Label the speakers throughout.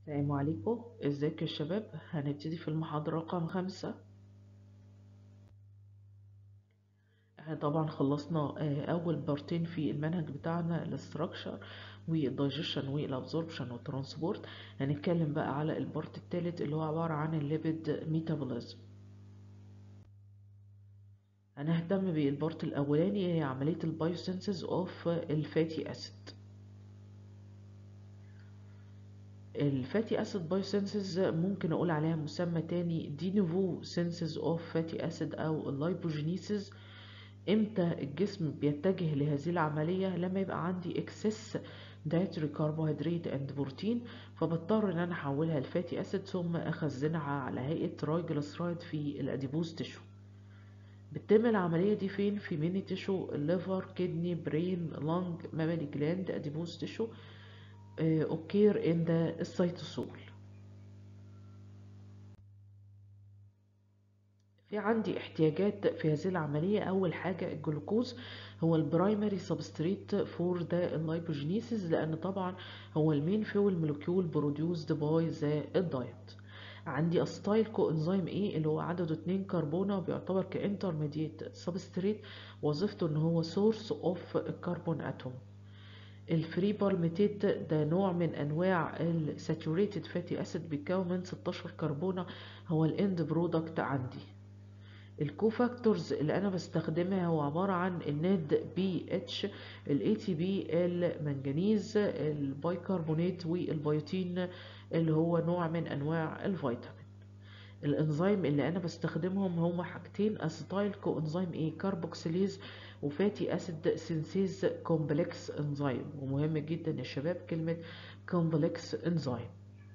Speaker 1: السلام عليكم ازيك يا شباب هنبتدي في المحاضرة رقم خمسة احنا طبعا خلصنا آه، اول بارتين في المنهج بتاعنا الاستراكشر والدايجيشن والابزوربشن والترانسبورت هنتكلم بقى على البارت التالت اللي هو عبارة عن الليبيد ميتابوليزم هنهتم بالبارت الاولاني هي عملية البايوسينثيز اوف الفاتي اسيد الفاتي اسيد بايوسينثيز ممكن اقول عليها مسمى تاني دي نوفو سينثيز اوف فاتي اسيد او اللايبوجينيسيس امتى الجسم بيتجه لهذه العملية لما يبقى عندي اكسس دايتري كربوهيدرات اند بروتين فبضطر ان انا احولها لفاتي اسيد ثم اخزنها على هيئة ترايجلسرايد في الاديبوز تيشو بتتم العملية دي فين في ميني تيشو الليفر كدني برين لانج مامالي جلاند اديبوز تيشو اوكير ان ذا السيتوسول في عندي احتياجات في هذه العملية أول حاجة الجلوكوز هو البرايمري سبستريت فور ذا اللايبوجينيسيس لأن طبعا هو المين فيول مولكيول بروديوسد باي ذا الدايت عندي استايل كو انزيم ايه اللي هو عدده 2 كربونه وبيعتبر كانترميديت سبستريت وظيفته ان هو سورس اوف الكربون اتوم الفري بالميتيت ده نوع من انواع الساتوريتد فاتي اسيد بيتكون من 16 كربونه هو الاند برودكت عندي الكوفاكتورز اللي انا بستخدمها هو عباره عن الناد بي اتش الاي تي بي المنجنيز البيكربونات والبيوتين اللي هو نوع من انواع الفيتامين الانزيم اللي انا بستخدمهم هما حاجتين اسيتايل كو انزيم ايه كاربوكسيليز وفاتي اسيد سينسيز كومبلكس انزيم ومهم جدا يا شباب كلمه كومبلكس انزيم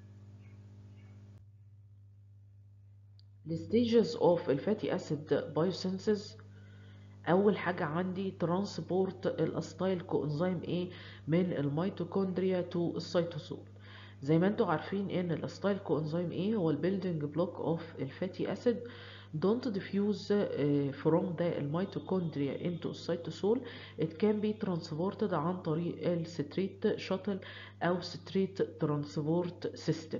Speaker 1: الستيجز اوف الفاتي اسيد بايوسينثيز اول حاجه عندي ترانسبورت الاستايل كوانزيم ايه من الميتوكوندريا تو السيتوسول زي ما انتم عارفين ان الاستايل كوانزيم ايه هو البيلدينج بلوك اوف الفاتي اسيد don't diffuse uh, from the mitochondria into السيتوسول it can be transported عن طريق الستريت شاتل او ستريت ترانسبورت سيستم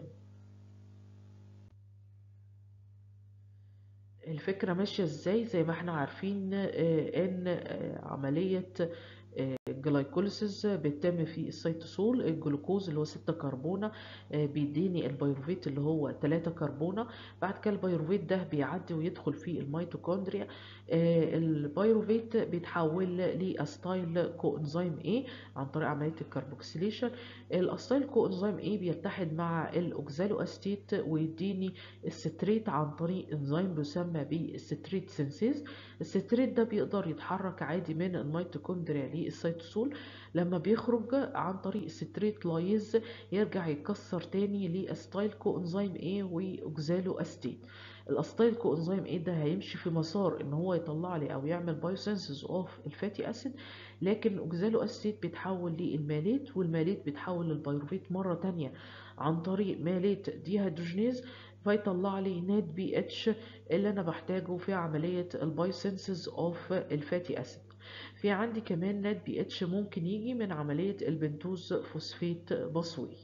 Speaker 1: الفكرة ماشية ازاي زي ما احنا عارفين ان عملية الجلايكوليسيس بيتم في السيتوسول الجلوكوز اللي هو 6 كربونة بيديني البيروفيت اللي هو 3 كربونة بعد كده البيروفيت ده بيعدي ويدخل في الميتوكوندريا البيروفيت بيتحول لاستايل كوانزيم A عن طريق عملية الكربوكسيليشن الاستايل كوانزيم A بيتحد مع الاوكزالو استيت ويديني الستريت عن طريق انزيم بيسمى بالستريت سينسيز الستريت ده بيقدر يتحرك عادي من الميتوكوندريا للسيتوسول لما بيخرج عن طريق الستريت لايز يرجع يتكسر تاني لاستايل كوانزيم A واوكزالو استيت الاستايل كوانزيم ايه ده هيمشي في مسار ان هو يطلع لي او يعمل بايوسينثيز اوف الفاتي اسيد لكن اوكزالو اسيد بيتحول للماليت والماليت بيتحول للبيروفيت مره تانية عن طريق ماليت ديهيدروجينيز فيطلع لي ناد بي اتش اللي انا بحتاجه في عمليه البايوسينثيز اوف الفاتي اسيد في عندي كمان ناد بي اتش ممكن يجي من عمليه البنتوز فوسفيت بصوي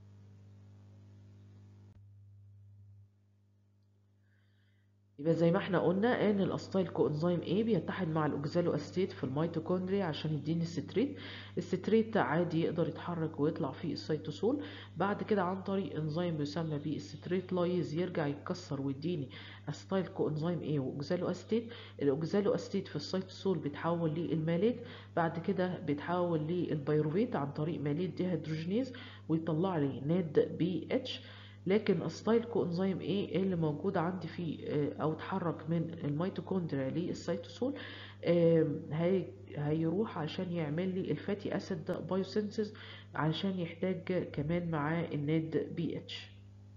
Speaker 1: يبقى زي ما احنا قلنا ان الاستايل كوانزيم A بيتحد مع الاوكزالو استيت في الميتوكوندريا عشان يديني الستريت الستريت عادي يقدر يتحرك ويطلع في السيتوسول بعد كده عن طريق انزيم بيسمى بالستريت لايز يرجع يتكسر ويديني استايل كوانزيم A واوكزالو استيت الاوكزالو استيت في السيتوسول بيتحول للماليت بعد كده بيتحول للبيروفيت عن طريق ماليت ديهيدروجينيز ويطلع لي ناد بي اتش لكن الستايل كوانزيم A اللي موجود عندي فيه او اتحرك من الميتوكوندريا للسيتوسول هي هيروح عشان يعمل لي الفاتي اسيد بايوسينثيز عشان يحتاج كمان معاه الناد بي اتش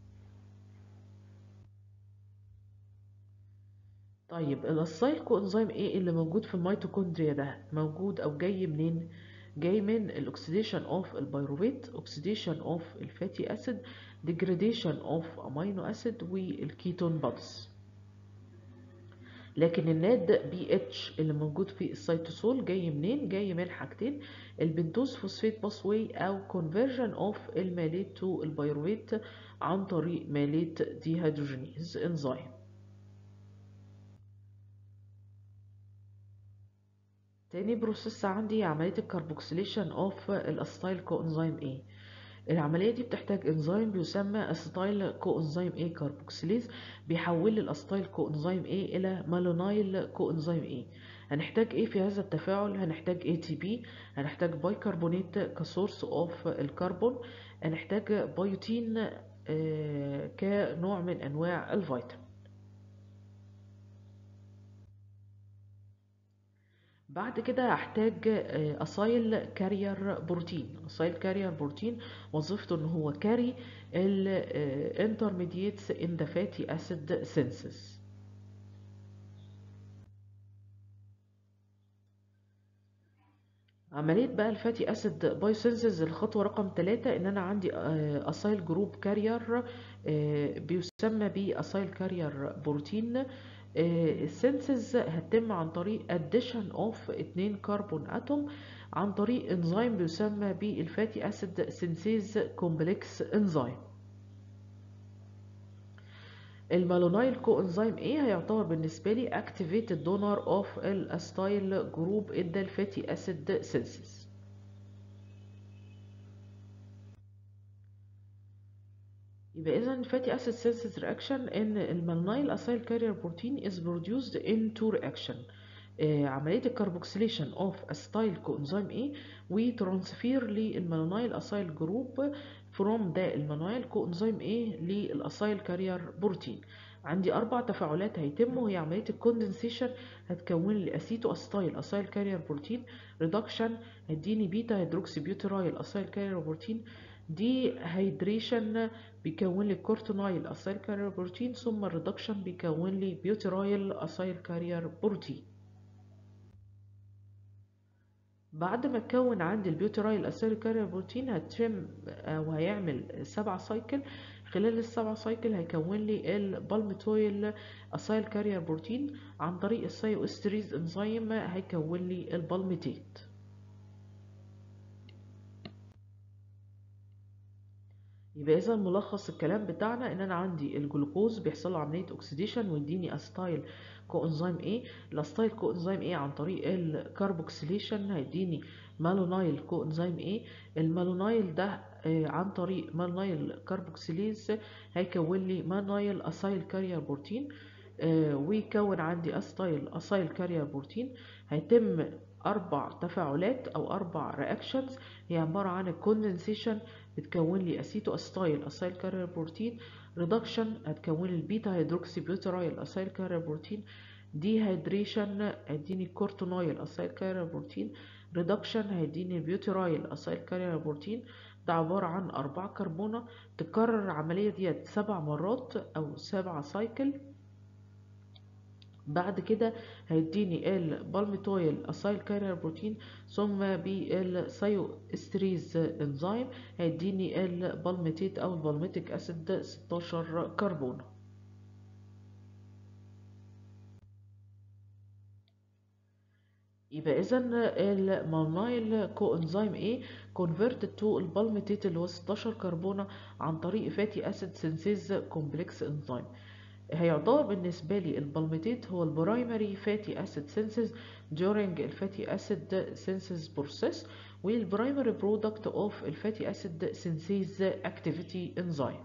Speaker 1: طيب الستايل كوانزيم A اللي موجود في الميتوكوندريا ده موجود او جاي منين جاي من الاكسيديشن اوف البيروفيت اوكسيديشن اوف الفاتي اسيد degradation of amino acid والكيتون بادز لكن الناد بي اتش اللي موجود في السيتوسول جاي منين جاي من حاجتين البنتوز فوسفات باسواي او كونفرجن اوف الماليت تو البيروفيت عن طريق ماليت ديهيدروجينيز انزيم تاني بروسيس عندي عملية الكربوكسيليشن اوف الاستايل كوانزيم A العملية دي بتحتاج انزيم بيسمى استايل كوانزيم A كاربوكسيليز بيحول الاستايل كوانزيم A الى مالونايل كوانزيم A هنحتاج ايه في هذا التفاعل هنحتاج ATP هنحتاج بايكربونات كسورس اوف الكربون هنحتاج بايوتين آه كنوع من انواع الفيتامين بعد كده هحتاج اسايل كارير بروتين اسايل كارير بروتين وظيفته ان هو كاري الانترميديتس ان ذا فاتي اسيد سينسز عملية بقى الفاتي اسيد بايوسينسز الخطوة رقم ثلاثة ان انا عندي اسايل جروب كارير بيسمى باسايل كارير بروتين السينسز هتتم عن طريق addition of اتنين كربون اتوم عن طريق انزيم بيسمى بالفاتي اسيد سينسيز كومبلكس انزيم المالونايل كو انزيم A هيعتبر بالنسبة لي activated donor of الاستايل جروب ادى الفاتي اسيد سينسيز يبقى اذا الفاتي اسيد سينسيس رياكشن ان المالونايل اسايل كارير بروتين از بروديوسد ان تو رياكشن عمليه الكربوكسيليشن اوف استايل كوانزيم A وترانسفير للمالونايل اسايل جروب فروم ده المالونايل كوانزيم A للاسايل كارير بروتين عندي اربع تفاعلات هيتموا هي عمليه الكوندنسيشن هتكون لي اسيتو استايل اسايل كارير بروتين ريدكشن هيديني بيتا هيدروكسي بيوتيرايل اسايل كارير بروتين دي هيدريشن بيكون لي كورتونايل اسايل كارير بروتين ثم الريدكشن بيكون لي بيوتيرايل اسايل كارير بروتين بعد ما اتكون عندي البيوتيرايل اسايل كارير بروتين هتشم او هيعمل سبعة سايكل خلال السبعة سايكل هيكون لي البالميتويل اسايل كارير بروتين عن طريق السايو استريز انزيم هيكون لي البالميتيت يبقى اذا ملخص الكلام بتاعنا ان انا عندي الجلوكوز بيحصل له عمليه اوكسيديشن ويديني استايل كوانزيم A الاستايل كوانزيم A عن طريق الكربوكسيليشن هيديني مالونايل كوانزيم A المالونايل ده عن طريق مالونايل كربوكسيليز هيكون لي مالونايل اسايل كارير بروتين ويكون عندي استايل اسايل كارير بروتين هيتم اربع تفاعلات او اربع رياكشنز هي عباره عن الكوندنسيشن بتكون لي اسيتو استايل اسايل كارير بروتين ريدكشن هتكون لي البيتا هيدروكسي بيوترايل اسايل كارير بروتين دي هيدريشن هيديني كورتونايل اسايل كارير بروتين ريدكشن هيديني البيوترايل اسايل كارير بروتين ده عبارة عن أربع كربونة تكرر العملية ديت سبع مرات أو سبعة سايكل بعد كده هيديني البالميتويل اسايل كارير بروتين ثم بالسايو استريز انزيم هيديني البالميتيت او البالميتيك اسيد 16 كربون يبقى اذا المالنايل كو انزيم A converted to البالميتيت اللي هو 16 كربونه عن طريق فاتي اسيد سينسيز كومبلكس انزيم هيعتبر بالنسبة لي البالميتيت هو البرايمري فاتي اسيد سينسز during الفاتي اسيد سينسز بروسيس والبرايمري برودكت اوف الفاتي اسيد سينسيز اكتيفيتي انزيم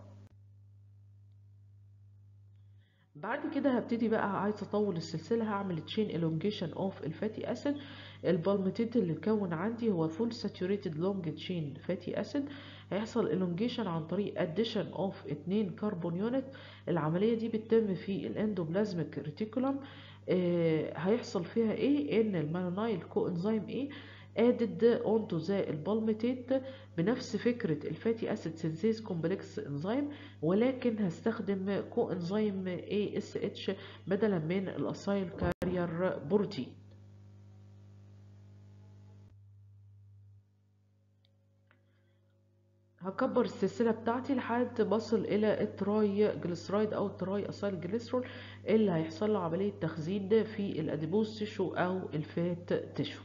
Speaker 1: بعد كده هبتدي بقى عايز اطول السلسله هعمل تشين elongation اوف الفاتي اسيد البالميتيت اللي اتكون عندي هو فول ساتوريتد لونج تشين فاتي اسيد هيحصل elongation عن طريق addition of اتنين كربون يونت العملية دي بتتم في الاندوبلازميك ريتيكولم آه هيحصل فيها ايه ان المانونايل كو انزيم ايه added onto the البالميتيت بنفس فكرة الفاتي اسيد سينسيز كومبلكس انزيم ولكن هستخدم كو انزيم ASH بدلا من الاسايل كارير بروتين هكبر السلسلة بتاعتي لحد ما اصل الى التراي جليسرايد او التراي اسايل جليسرول اللي هيحصل له عملية تخزين في الاديبوز تيشو او الفات تيشو